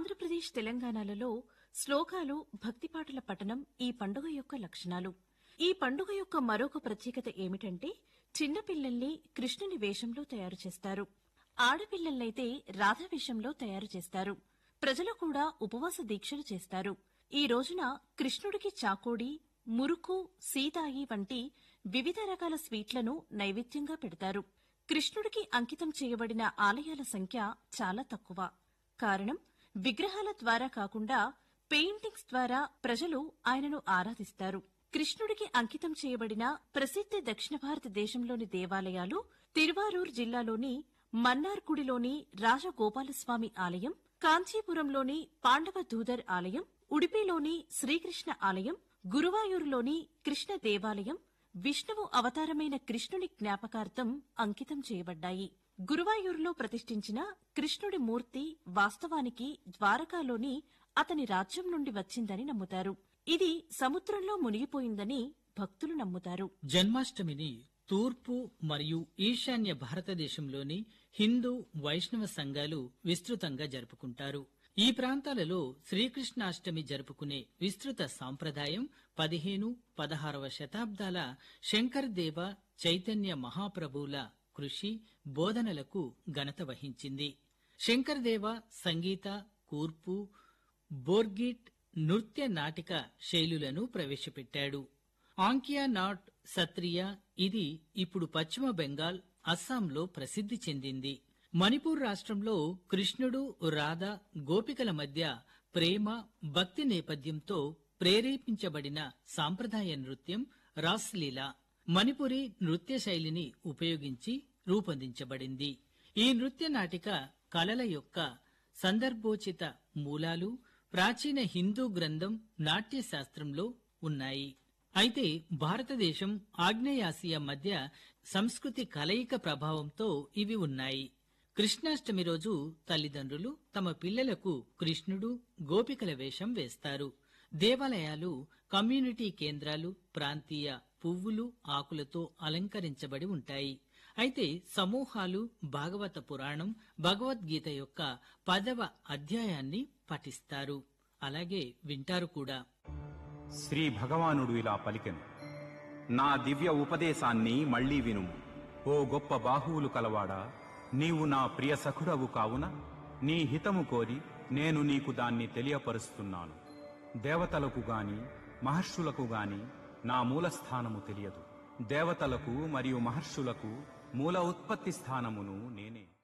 ఆంధ్రప్రదేశ్ తెలంగాణలలో శ్లోకాలు భక్తిపాటల పఠనం ఈ పండుగ యొక్క లక్షణాలు ఈ పండుగ యొక్క మరొక ప్రత్యేకత ఏమిటంటే చిన్నపిల్లల్ని కృష్ణుని వేషంలో తయారు చేస్తారు ఆడపిల్లలనైతే రాధ వేషంలో తయారు చేస్తారు ప్రజలు కూడా ఉపవాస దీక్షలు చేస్తారు ఈ రోజున కృష్ణుడికి చాకోడి మురుకు సీతాయి వంటి వివిధ రకాల స్వీట్లను నైవేద్యంగా పెడతారు కృష్ణుడికి అంకితం చేయబడిన ఆలయాల సంఖ్య చాలా తక్కువ కారణం విగ్రహాల ద్వారా కాకుండా పెయింటింగ్స్ ద్వారా ప్రజలు ఆయనను ఆరాధిస్తారు కృష్ణుడికి అంకితం చేయబడిన ప్రసిద్ధ దక్షిణ భారతదేశంలోని దేవాలయాలు తిరువారూర్ జిల్లాలోని మన్నార్గుడిలోని రాజగోపాలస్వామి ఆలయం కాంచీపురంలోని పాండవ దూదర్ ఆలయం ఉడిపిలోని శ్రీకృష్ణ ఆలయం గురువాయూరులోని కృష్ణ దేవాలయం విష్ణువు అవతారమైన కృష్ణుని జ్ఞాపకార్థం అంకితం చేయబడ్డాయి గురువాయూరులో ప్రతిష్ఠించిన కృష్ణుడి మూర్తి వాస్తవానికి ద్వారకాలోని అతని రాజ్యం నుండి వచ్చిందని నమ్ముతారు ఇది సముద్రంలో మునిగిపోయిందని భక్తులు నమ్ముతారు జన్మాష్టమిని తూర్పు మరియు ఈశాన్య భారతదేశంలోని హిందూ వైష్ణవ సంఘాలు విస్తృతంగా జరుపుకుంటారు ఈ ప్రాంతాలలో శ్రీకృష్ణాష్టమి జరుపుకునే విస్తృత సాంప్రదాయం పదిహేను పదహారవ శతాబ్దాల శంకర్ దేవ చైతన్య మహాప్రభువుల కృషి బోధనలకు ఘనత వహించింది శంకర్ దేవ సంగీత కూర్పు బోర్గిట్ నృత్య నాటిక శైలులను ప్రవేశపెట్టాడు ఆంకియా నాట్ సత్రియ ఇది ఇప్పుడు పశ్చిమ బెంగాల్ అస్సాంలో ప్రసిద్ధి చెందింది మణిపూర్ రాష్ట్రంలో కృష్ణుడు రాధ గోపికల మధ్య ప్రేమ భక్తి నేపథ్యంతో ప్రేరేపించబడిన సాంప్రదాయ నృత్యం రాస్లీలా మణిపురి నృత్య శైలిని ఉపయోగించి రూపొందించబడింది ఈ నృత్య నాటిక కళల యొక్క సందర్భోచిత మూలాలు ప్రాచీన హిందూ గ్రంథం నాట్య శాస్త్రంలో ఉన్నాయి అయితే భారతదేశం ఆగ్నేయాసియా మధ్య సంస్కృతి కలయిక ప్రభావంతో ఇవి ఉన్నాయి కృష్ణాష్టమి రోజు తల్లిదండ్రులు తమ పిల్లలకు కృష్ణుడు గోపికల వేషం వేస్తారు దేవాలయాలు కమ్యూనిటీ కేంద్రాలు ప్రాంతీయ పువ్వులు ఆకులతో అలంకరించబడి ఉంటాయి అయితే సమూహాలు భాగవత పురాణం భగవద్గీత యొక్క పదవ అధ్యాయాన్ని పఠిస్తారు అలాగే వింటారు కూడా శ్రీ భగవానుడు ఇలా పలికెను నా దివ్య ఉపదేశాన్ని మళ్ళీ వినుము ఓ గొప్ప బాహువులు కలవాడా నీవు నా ప్రియ సఖుడవు కావున నీ హితము కోరి నేను నీకు దాన్ని తెలియపరుస్తున్నాను దేవతలకు గాని మహర్షులకు గాని నా మూలస్థానము తెలియదు దేవతలకు మరియు మహర్షులకు మూల ఉత్పత్తి స్థానమును నేనే